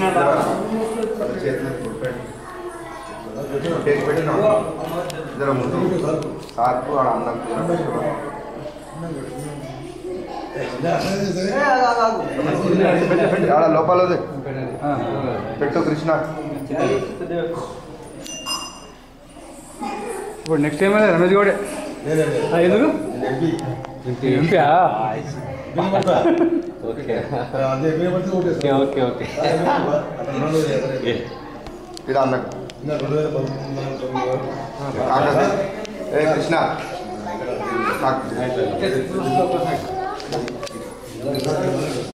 ఇద్దరు ముందు సార్కు ఆడ అన్నం ఆడ లోపల ఉంది. పెట్టు కృష్ణ ఇప్పుడు నెక్స్ట్ టైం రమేష్ గౌడే ఆ, ఎందుకు ఎంపీయా ఓకే ఓకే ఓకే ఇక్కడ అన్న కాంగ్రెస్ ఏ కృష్ణ కాంగ్రెస్